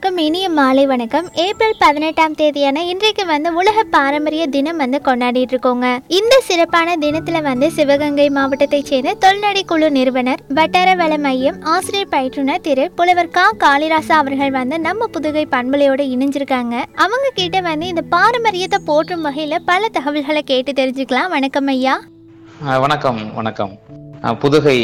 அனைவருக்கும் இனிய மாலை வணக்கம் ஏப்ரல் பதினெட்டாம் தேதியான இன்றைக்கு வந்து உலக பாரம்பரிய தினம் வந்து கொண்டாடிட்டு இருக்கோங்க இந்த சிறப்பான தினத்துல வந்து சிவகங்கை மாவட்டத்தைச் சேர்ந்த தொல்நடை குழு நிறுவனர் வட்டார வள மையம் ஆசிரியர் பயிற்றுனர் திரு புலவர் கா காளிராசா அவர்கள் வந்து நம்ம புதுகை பண்பலையோட இணைஞ்சிருக்காங்க அவங்க கிட்ட வந்து இந்த பாரம்பரியத்தை போற்றும் வகையில பல தகவல்களை கேட்டு தெரிஞ்சுக்கலாம் வணக்கம் ஐயா ஆ, வணக்கம் வணக்கம் ஆ, புதுகை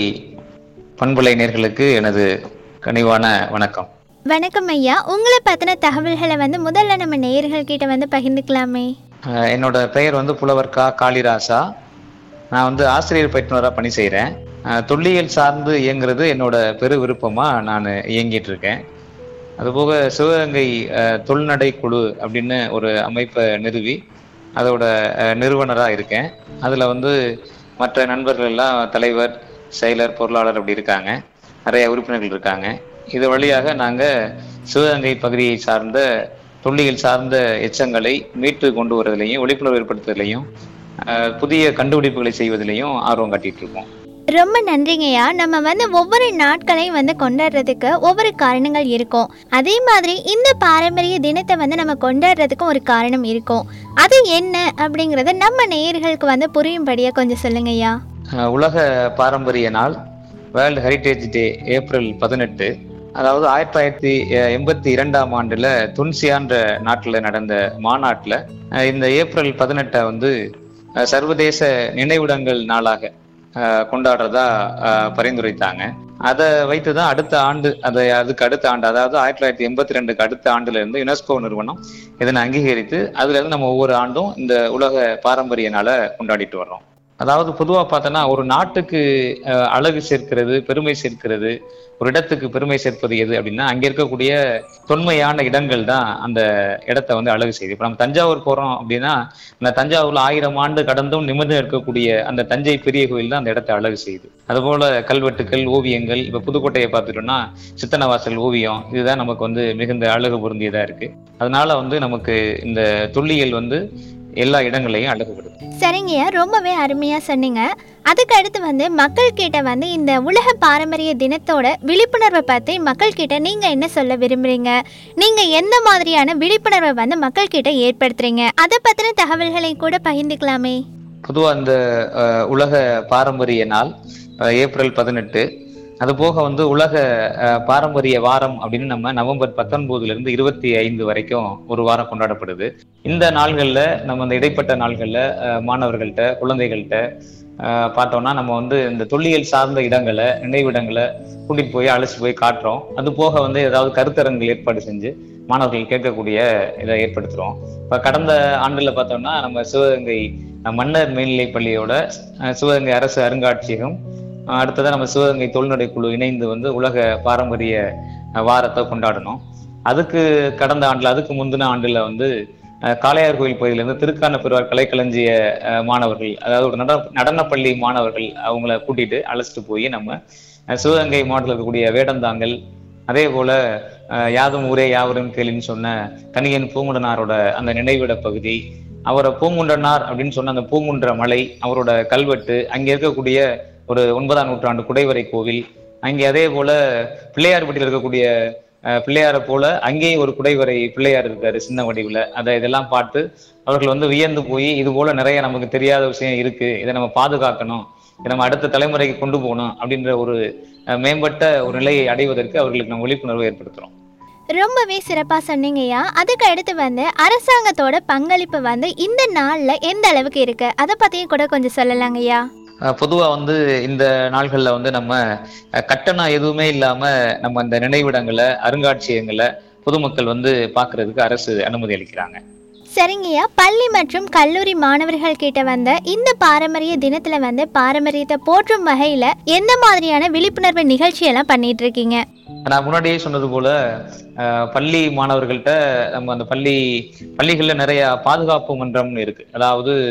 பண்புலை நேர்களுக்கு எனது கனிவான வணக்கம் வணக்கம் ஐயா உங்களை பத்தின தகவல்களை வந்து முதல்ல நம்ம நேயர்கள் கிட்ட வந்து பகிர்ந்துக்கலாமே ஆ, என்னோட பெயர் வந்து புலவர் கா காளிராசா நான் வந்து ஆசிரியர் பயிற்றுனராக பணி செய்கிறேன் தொல்லியல் சார்ந்து இயங்குறது என்னோட பெரு விருப்பமாக நான் இயங்கிட்டு இருக்கேன் அதுபோக சிவகங்கை ஆ, தொல்நடை குழு அப்படின்னு ஒரு அமைப்பை நிறுவி அதோட நிறுவனராக இருக்கேன் அதில் வந்து மற்ற நண்பர்கள் எல்லாம் தலைவர் செயலர் பொருளாளர் அப்படி இருக்காங்க நிறைய உறுப்பினர்கள் இருக்காங்க இது வழியாக நாங்கள் சிவகங்கை பகுதியை சார்ந்த தொல்லியல் சார்ந்த எச்சங்களை மீட்டு கொண்டு வருவதிலையும் விழிப்புணர்வு ஏற்படுத்துவதிலையும் ஆஹ், புதிய கண்டுபிடிப்புகளை செய்வதிலையும் ஆர்வம் காட்டிட்டு இருக்கோம் ரொம்ப நன்றிங்கய்யா நம்ம வந்து ஒவ்வொரு நாட்களையும் வந்து கொண்டாடுறதுக்கு ஒவ்வொரு காரணங்கள் இருக்கும் அதே மாதிரி இந்த பாரம்பரிய தினத்தை வந்து நம்ம கொண்டாடுறதுக்கும் ஒரு காரணம் இருக்கும் அது என்ன அப்படிங்கறத நம்ம நேயர்களுக்கு வந்து புரியும்படியா கொஞ்சம் சொல்லுங்கய்யா ஆஹ், உலக பாரம்பரிய நாள் வேர்ல்டு ஹெரிட்டேஜ் டே ஏப்ரல் பதினெட்டு அதாவது ஆயிரத்தி தொள்ளாயிரத்தி அஹ், எண்பத்தி இரண்டாம் ஆண்டுல துன்சியான்ற நாட்டில் நடந்த மாநாட்டில் இந்த ஏப்ரல் பதினெட்டை வந்து அஹ், சர்வதேச நினைவிடங்கள் நாளாக அஹ், கொண்டாடுறதா அஹ், பரிந்துரைத்தாங்க அதை வைத்து தான் அடுத்த ஆண்டு அதை அதுக்கு அடுத்த ஆண்டு அதாவது ஆயிரத்தி தொள்ளாயிரத்தி எண்பத்தி ரெண்டுக்கு அடுத்த ஆண்டுல இருந்து யுனெஸ்கோ நிறுவனம் இதனை அங்கீகரித்து அதுல இருந்து நம்ம ஒவ்வொரு ஆண்டும் இந்த உலக பாரம்பரிய நாளை கொண்டாடிட்டு வர்றோம் அதாவது பொதுவா பார்த்தோன்னா ஒரு நாட்டுக்கு அஹ், அழகு சேர்க்கிறது பெருமை சேர்க்கிறது ஒரு இடத்துக்கு பெருமை சேர்ப்பது எது அப்படின்னா அங்க இருக்கக்கூடிய தொன்மையான இடங்கள் தான் அந்த இடத்த வந்து அழகு செய்யுது இப்போ நம்ம தஞ்சாவூர் போறோம் அப்படின்னா அந்த தஞ்சாவூர்ல ஆயிரம் ஆண்டு கடந்தும் நிமிர்ந்து இருக்கக்கூடிய அந்த தஞ்சை பெரிய கோயில் தான் அந்த இடத்தை அழகு செய்யுது அதுபோல கல்வெட்டுக்கள் ஓவியங்கள் இப்ப புதுக்கோட்டையை பார்த்துட்டோம்னா சித்தனவாசல் ஓவியம் இதுதான் நமக்கு வந்து மிகுந்த அழகு பொருந்தியதா இருக்கு அதனால வந்து நமக்கு இந்த தொல்லியல் வந்து எல்லா இடங்களையும் அழகுபடுது சரிங்கய்யா ரொம்பவே அருமையா சொன்னீங்க அதுக்கு அடுத்து வந்து மக்கள் கிட்ட வந்து இந்த உலக பாரம்பரிய தினத்தோட விழிப்புணர்வை பத்தி மக்கள் கிட்ட நீங்க என்ன சொல்ல விரும்புறீங்க நீங்க எந்த மாதிரியான விழிப்புணர்வை வந்து மக்கள் கிட்ட ஏற்படுத்துறீங்க அதை பத்தின தகவல்களை கூட பகிர்ந்துக்கலாமே பொதுவா இந்த அஹ், உலக பாரம்பரிய நாள் அஹ், ஏப்ரல் பதினெட்டு அது போக வந்து உலக அஹ், பாரம்பரிய வாரம் அப்படின்னு நம்ம நவம்பர் பத்தொன்பதுல இருந்து இருபத்தி ஐந்து வரைக்கும் ஒரு வாரம் கொண்டாடப்படுது இந்த நாள்கள்ல நம்ம இந்த இடைப்பட்ட நாள்கள்ல அஹ், மாணவர்கள்ட்ட குழந்தைகள்கிட்ட அஹ், பார்த்தோம்னா நம்ம வந்து இந்த தொல்லியல் சார்ந்த இடங்களை நினைவிடங்களை கூட்டிட்டு போய் அழைச்சிட்டு போய் காட்டுறோம் அது போக வந்து ஏதாவது கருத்தரங்குகள் ஏற்பாடு செஞ்சு மாணவர்கள் கேட்கக்கூடிய இதை ஏற்படுத்துறோம் இப்ப கடந்த ஆண்டுல பார்த்தோம்னா நம்ம சிவகங்கை அஹ், மன்னர் மேல்நிலைப் பள்ளியோட அஹ், சிவகங்கை அரசு அருங்காட்சியகம் அஹ், அடுத்ததா நம்ம சிவகங்கை தொழில்நடை குழு இணைந்து வந்து உலக பாரம்பரிய அஹ், வாரத்தை கொண்டாடணும் அதுக்கு கடந்த ஆண்டுல அதுக்கு முந்தின ஆண்டுல வந்து அஹ், காளையார் கோயில் பகுதியிலிருந்து திருக்கான பெருவார் கலைக்களஞ்சிய அஹ், மாணவர்கள் அதாவது ஒரு நட நடனப்பள்ளி மாணவர்கள் அவங்கள கூட்டிட்டு அழைச்சிட்டு போய் நம்ம அஹ், சிவகங்கை மாவட்டத்தில் இருக்கக்கூடிய வேடந்தாங்கல் அதே போல அஹ், யாதும் ஊரே யாவரும் கேளின்னு சொன்ன கணியன் பூங்குடனாரோட அந்த நினைவிட பகுதி அவரை பூங்குன்றனார் அப்படின்னு சொன்ன அந்த பூங்குன்ற மலை அவரோட கல்வெட்டு அங்க இருக்கக்கூடிய ஒரு ஒன்பதாம் நூற்றாண்டு குடைவரை கோவில் அங்கே அதே போல பிள்ளையார்பட்டியில் இருக்கக்கூடிய அஹ், பிள்ளையாரை போல அங்கேயும் ஒரு குடைவரை பிள்ளையார் இருக்காரு சின்ன வடிவுல அதை இதெல்லாம் பார்த்து அவர்கள் வந்து வியந்து போய் இது போல நிறைய நமக்கு தெரியாத விஷயம் இருக்கு இதை நம்ம பாதுகாக்கணும் இதை நம்ம அடுத்த தலைமுறைக்கு கொண்டு போகணும் அப்படின்ற ஒரு அஹ், மேம்பட்ட ஒரு நிலையை அடைவதற்கு அவர்களுக்கு நம்ம விழிப்புணர்வு ஏற்படுத்துறோம் ரொம்பவே சிறப்பாக சொன்னீங்கய்யா அதுக்கு அடுத்து வந்து அரசாங்கத்தோட பங்களிப்பு வந்து இந்த நாளில் எந்த அளவுக்கு இருக்கு அதை பற்றியும் கூட கொஞ்சம் சொல்லலாங்கய்யா அஹ் பொதுவா வந்து இந்த நாள்கள்ல வந்து நம்ம அஹ், கட்டணம் எதுவுமே இல்லாம நம்ம இந்த நினைவிடங்களை அருங்காட்சியகங்களை பொதுமக்கள் வந்து பார்க்கிறதுக்கு அரசு அனுமதி அளிக்கிறாங்க சரிங்கய்யா பள்ளி மற்றும் கல்லூரி மாணவர்கள் கிட்ட வந்த இந்த பாரம்பரிய தினத்துல வந்து பாரம்பரியத்தை போற்றும் வகையில எந்த மாதிரியான விழிப்புணர்வு நிகழ்ச்சியெல்லாம் பண்ணிட்டு இருக்கீங்க நான் முன்னாடியே சொன்னது போல அஹ், பள்ளி மாணவர்கள்ட்ட நம்ம அந்த பள்ளி பள்ளிகள்ல நிறைய பாதுகாப்பு மன்றம்னு இருக்கு அதாவது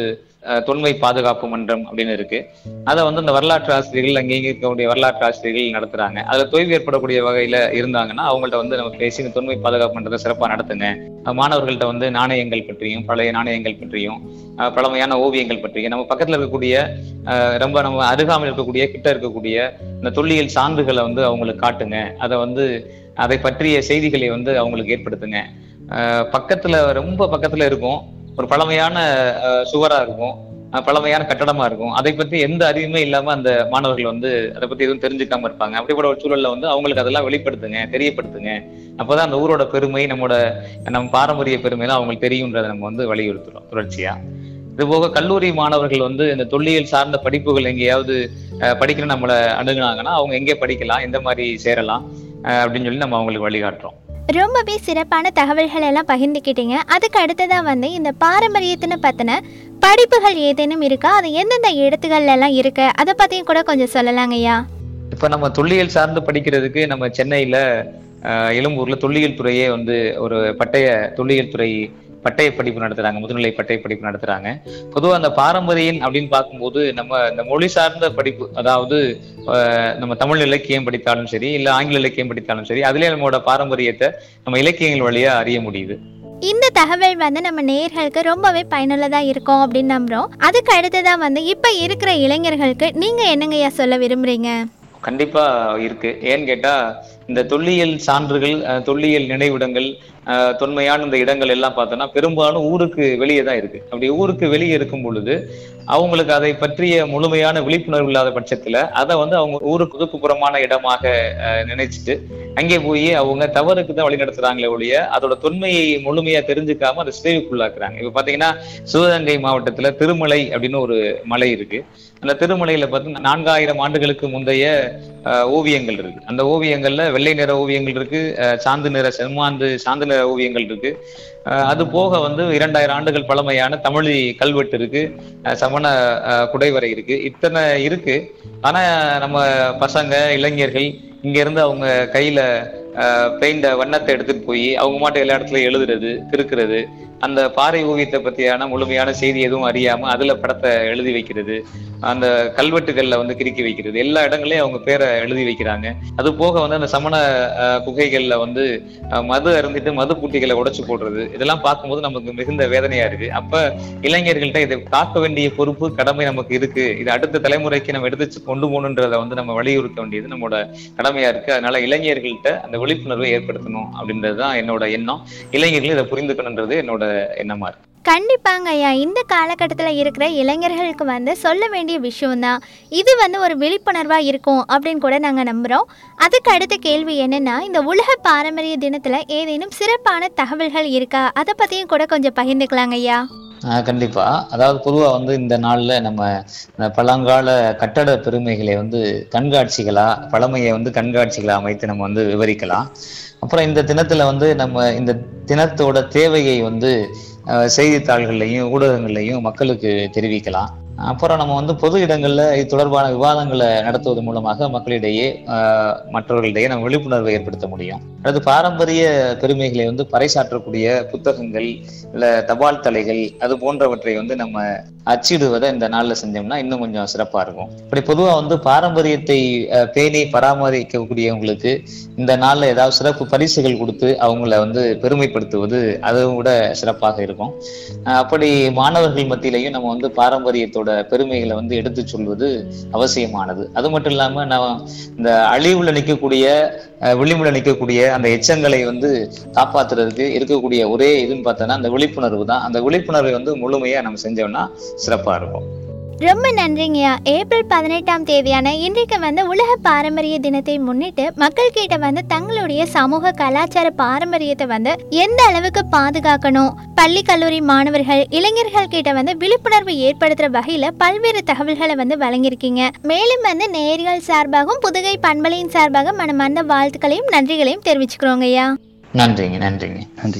அஹ், தொன்மை பாதுகாப்பு மன்றம் அப்படின்னு இருக்கு அதை வந்து இந்த வரலாற்று ஆசிரியர்கள் அங்கே இங்கே இருக்கக்கூடிய வரலாற்று ஆசிரியர்கள் நடத்துறாங்க அதுல தொய்வு ஏற்படக்கூடிய வகையில இருந்தாங்கன்னா அவங்கள்ட்ட வந்து நம்ம பேசி இந்த தொன்மை பாதுகாப்பு மன்றத்தை சிறப்பா நடத்துங்க அஹ், மாணவர்கள்ட்ட வந்து நாணயங்கள் பற்றியும் பழைய நாணயங்கள் பற்றியும் அஹ், பழமையான ஓவியங்கள் பற்றியும் நம்ம பக்கத்துல இருக்கக்கூடிய அஹ், ரொம்ப நம்ம அருகாமையில் இருக்கக்கூடிய கிட்ட இருக்கக்கூடிய இந்த தொல்லியல் சான்றுகளை வந்து அவங்களுக்கு காட்டுங்க அதை வந்து அதை பற்றிய செய்திகளை வந்து அவங்களுக்கு ஏற்படுத்துங்க அஹ் பக்கத்துல ரொம்ப பக்கத்துல இருக்கும் ஒரு பழமையான அஹ், சுவரா இருக்கும் அஹ், பழமையான கட்டடமா இருக்கும் அதை பத்தி எந்த அறிவுமே இல்லாம அந்த மாணவர்கள் வந்து அதை பத்தி எதுவும் தெரிஞ்சுக்காம இருப்பாங்க அப்படிப்பட்ட ஒரு சூழல்ல வந்து அவங்களுக்கு அதெல்லாம் வெளிப்படுத்துங்க தெரியப்படுத்துங்க அப்பதான் அந்த ஊரோட பெருமை நம்மோட நம்ம பாரம்பரிய பெருமைலாம் அவங்களுக்கு தெரியுன்றதை நம்ம வந்து வலியுறுத்துறோம் தொடர்ச்சியா இது போக கல்லூரி மாணவர்கள் வந்து இந்த தொல்லியல் சார்ந்த படிப்புகள் எங்கேயாவது அஹ், படிக்கணும் நம்மளை அணுகுனாங்கன்னா அவங்க எங்கே படிக்கலாம் எந்த மாதிரி சேரலாம் அஹ், அப்படின்னு சொல்லி நம்ம அவங்களுக்கு வழிகாட்டுறோம் ரொம்பவே சிறப்பான தகவல்கள் எல்லாம் பகிர்ந்துக்கிட்டீங்க அதுக்கு அடுத்ததாக வந்து இந்த பாரம்பரியத்தின்னு பற்றின படிப்புகள் ஏதேனும் இருக்கா அது எந்தெந்த இடத்துகள்ல எல்லாம் இருக்கு அதை பற்றியும் கூட கொஞ்சம் சொல்லலாங்க ஐயா இப்ப நம்ம தொல்லியல் சார்ந்து படிக்கிறதுக்கு நம்ம சென்னையில அஹ், எழும்பூர்ல தொல்லியல் துறையே வந்து ஒரு பட்டய தொல்லியல் துறை பட்டய படிப்பு நடத்துறாங்க முதுநிலை பட்டய படிப்பு நடத்துறாங்க பொதுவா அந்த பாரம்பரியம் அப்படின்னு பார்க்கும்போது நம்ம இந்த மொழி சார்ந்த படிப்பு அதாவது அஹ், நம்ம தமிழ் இலக்கியம் படித்தாலும் சரி இல்ல ஆங்கில இலக்கியம் படித்தாலும் சரி அதுலயே நம்மளோட பாரம்பரியத்தை நம்ம இலக்கியங்கள் வழியா அறிய முடியுது இந்த தகவல் வந்து நம்ம நேயர்களுக்கு ரொம்பவே பயனுள்ளதாக இருக்கும் அப்படின்னு நம்புகிறோம் அதுக்கு அடுத்ததாக வந்து இப்போ இருக்கிற இளைஞர்களுக்கு நீங்கள் என்னங்கய்யா சொல்ல விரும்புகிறீங்க கண்டிப்பா இருக்கு ஏன்னு கேட்டா இந்த தொல்லியல் சான்றுகள் அஹ், தொல்லியல் நினைவிடங்கள் அஹ், தொன்மையான இந்த இடங்கள் எல்லாம் பார்த்தோம்னா பெரும்பாலும் ஊருக்கு வெளியே தான் இருக்கு அப்படி ஊருக்கு வெளியே இருக்கும் பொழுது அவங்களுக்கு அதை பற்றிய முழுமையான விழிப்புணர்வு இல்லாத பட்சத்துல அதை வந்து அவங்க ஊருக்கு ஒதுக்குப்புறமான இடமாக அஹ், நினைச்சிட்டு அங்கே போய் அவங்க தவறுக்கு தான் வழி நடத்துறாங்களே ஒழிய அதோட தொன்மையை முழுமையா தெரிஞ்சுக்காம அதை சிதைவுக்குள்ளாக்குறாங்க இப்ப பாத்தீங்கன்னா சிவகங்கை மாவட்டத்துல திருமலை அப்படின்னு ஒரு மலை இருக்கு அந்த திருமலையில பார்த்தீங்கன்னா நான்காயிரம் ஆண்டுகளுக்கு முந்தைய அஹ், ஓவியங்கள் இருக்கு அந்த ஓவியங்கள்ல வெள்ளை நிற ஓவியங்கள் இருக்கு அஹ், சாந்து நிற செம்மாந்து சாந்து நிற ஓவியங்கள் இருக்கு அஹ், அது போக வந்து இரண்டாயிரம் ஆண்டுகள் பழமையான தமிழி கல்வெட்டு இருக்கு அஹ், சமண அஹ், குடைவரை இருக்கு இத்தனை இருக்கு ஆனா நம்ம பசங்க இளைஞர்கள் இங்க இருந்து அவங்க கையில பெயிண்ட வண்ணத்தை எடுத்துட்டு போய் அவங்க மாட்டு எல்லா இடத்துலயும் எழுதுறது கிறுக்கிறது அந்த பாறை ஓவியத்தை பத்தியான முழுமையான செய்தி எதுவும் அறியாம அதுல படத்தை எழுதி வைக்கிறது அந்த கல்வெட்டுகள்ல வந்து கிறுக்கி வைக்கிறது எல்லா இடங்களையும் அவங்க பேரை எழுதி வைக்கிறாங்க அது போக வந்து அந்த சமண அஹ், குகைகள்ல வந்து அஹ், மது அருந்திட்டு மது பூட்டிகளை உடைச்சு போடுறது இதெல்லாம் பார்க்கும்போது நமக்கு மிகுந்த வேதனையா இருக்கு அப்ப இளைஞர்கள்ட்ட இதை காக்க வேண்டிய பொறுப்பு கடமை நமக்கு இருக்கு இது அடுத்த தலைமுறைக்கு நம்ம எடுத்து கொண்டு போகணுன்றத வந்து நம்ம வலியுறுத்த வேண்டியது நம்மளோட கடமையா இருக்கு அதனால இளைஞர்கள்ட்ட அந்த விழிப்புணர்வை ஏற்படுத்தணும் அப்படின்றது தான் என்னோட எண்ணம் இளைஞர்கள் இதை புரிந்துக்கணுன்றது என்னோட எண்ணமா இருக்கு கண்டிப்பாங்க ஐயா இந்த காலகட்டத்தில் இருக்கிற இளைஞர்களுக்கு வந்து சொல்ல வேண்டிய விஷயம்தான் இது வந்து ஒரு விழிப்புணர்வாக இருக்கும் அப்படின்னு கூட நாங்கள் நம்புகிறோம் அதுக்கு அடுத்த கேள்வி என்னென்னா இந்த உலக பாரம்பரிய தினத்தில் ஏதேனும் சிறப்பான தகவல்கள் இருக்கா அதை பற்றியும் கூட கொஞ்சம் பகிர்ந்துக்கலாங்க ஐயா ஆஹ் கண்டிப்பா அதாவது பொதுவா வந்து இந்த நாள்ல நம்ம இந்த பழங்கால கட்டட பெருமைகளை வந்து கண்காட்சிகளா பழமையை வந்து கண்காட்சிகளா அமைத்து நம்ம வந்து விவரிக்கலாம் அப்புறம் இந்த தினத்துல வந்து நம்ம இந்த தினத்தோட தேவையை வந்து ஆஹ் செய்தித்தாள்கள்லையும் ஊடகங்கள்லையும் மக்களுக்கு தெரிவிக்கலாம் அப்புறம் நம்ம வந்து பொது இடங்கள்ல இது தொடர்பான விவாதங்களை நடத்துவது மூலமாக மக்களிடையே ஆஹ் மற்றவர்களிடையே நம்ம விழிப்புணர்வை ஏற்படுத்த முடியும் அடுத்து பாரம்பரிய பெருமைகளை வந்து பறைசாற்றக்கூடிய புத்தகங்கள் இல்ல தபால் தலைகள் அது போன்றவற்றை வந்து நம்ம அச்சிடுவதை இந்த நாள்ல செஞ்சோம்னா இன்னும் கொஞ்சம் சிறப்பா இருக்கும் இப்படி பொதுவா வந்து பாரம்பரியத்தை அஹ், பேணி பராமரிக்கக்கூடியவங்களுக்கு இந்த நாள்ல ஏதாவது சிறப்பு பரிசுகள் கொடுத்து அவங்கள வந்து பெருமைப்படுத்துவது அதுவும் கூட சிறப்பாக இருக்கும் அஹ், அப்படி மாணவர்கள் மத்தியிலையும் நம்ம வந்து பாரம்பரியத்தோட பெருமைகளை வந்து எடுத்து சொல்வது அவசியமானது அது மட்டும் இல்லாம நம்ம இந்த அழிவுல நிற்கக்கூடிய அஹ், விளிம்புல நிற்கக்கூடிய அந்த எச்சங்களை வந்து காப்பாத்துறதுக்கு இருக்கக்கூடிய ஒரே இதுன்னு பார்த்தோன்னா அந்த விழிப்புணர்வு தான் அந்த விழிப்புணர்வை வந்து முழுமையா நம்ம செஞ்சோம்னா சிறப்பா இருக்கும் ரொம்ப நன்றிங்கய்யா ஏப்ரல் பதினெட்டாம் தேதியான இன்றைக்கு வந்து உலக பாரம்பரிய தினத்தை முன்னிட்டு மக்கள் கிட்ட வந்து தங்களுடைய சமூக கலாச்சார பாரம்பரியத்தை வந்து எந்த அளவுக்கு பாதுகாக்கணும் பள்ளி கல்லூரி மாணவர்கள் இளைஞர்கள் கிட்ட வந்து விழிப்புணர்வு ஏற்படுத்துற வகையில பல்வேறு தகவல்களை வந்து வழங்கியிருக்கீங்க மேலும் வந்து நேயர்கள் சார்பாகவும் புதுகை பண்பலையின் சார்பாக மனமார்ந்த வாழ்த்துக்களையும் நன்றிகளையும் தெரிவிச்சுக்கிறோங்க ஐயா நன்றிங்க நன்றிங்க நன்றி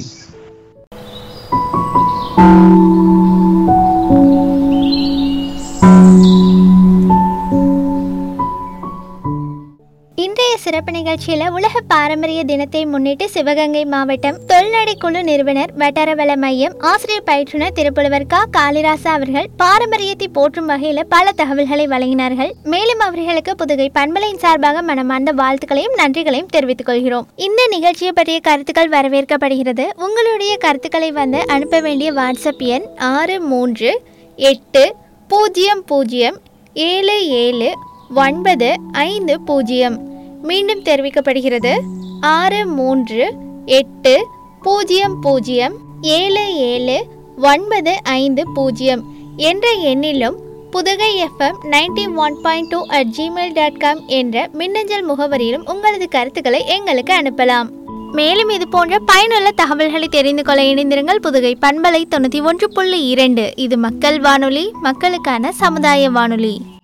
இன்றைய சிறப்பு நிகழ்ச்சியில உலக பாரம்பரிய தினத்தை முன்னிட்டு சிவகங்கை மாவட்டம் தொல்நடை குழு நிறுவனர் வட்டாரவள மையம் ஆசிரியர் பயிற்றுனர் திருப்புலவர் கா காளிராசா அவர்கள் பாரம்பரியத்தை போற்றும் வகையில பல தகவல்களை வழங்கினார்கள் மேலும் அவர்களுக்கு புதுகை பண்பலையின் சார்பாக மனமார்ந்த வாழ்த்துக்களையும் நன்றிகளையும் தெரிவித்துக் கொள்கிறோம் இந்த நிகழ்ச்சியை பற்றிய கருத்துக்கள் வரவேற்கப்படுகிறது உங்களுடைய கருத்துக்களை வந்து அனுப்ப வேண்டிய வாட்ஸ்அப் எண் ஆறு மூன்று எட்டு பூஜ்ஜியம் பூஜ்ஜியம் ஏழு ஏழு ஒன்பது ஐந்து பூஜ்ஜியம் மீண்டும் தெரிவிக்கப்படுகிறது ஆறு மூன்று எட்டு பூஜ்ஜியம் பூஜ்ஜியம் ஏழு ஏழு ஒன்பது ஐந்து பூஜ்ஜியம் என்ற எண்ணிலும் Pudukai FM ninety one point two at Gmail dot com என்ற மின்னஞ்சல் முகவரியிலும் உங்களது கருத்துக்களை எங்களுக்கு அனுப்பலாம் மேலும் இது போன்ற பயனுள்ள தகவல்களை தெரிந்து கொள்ள இணைந்திருங்கள் புதுகை பண்பலை தொண்ணூற்றி ஒன்று புள்ளி இரண்டு இது மக்கள் வானொலி மக்களுக்கான சமுதாய வானொலி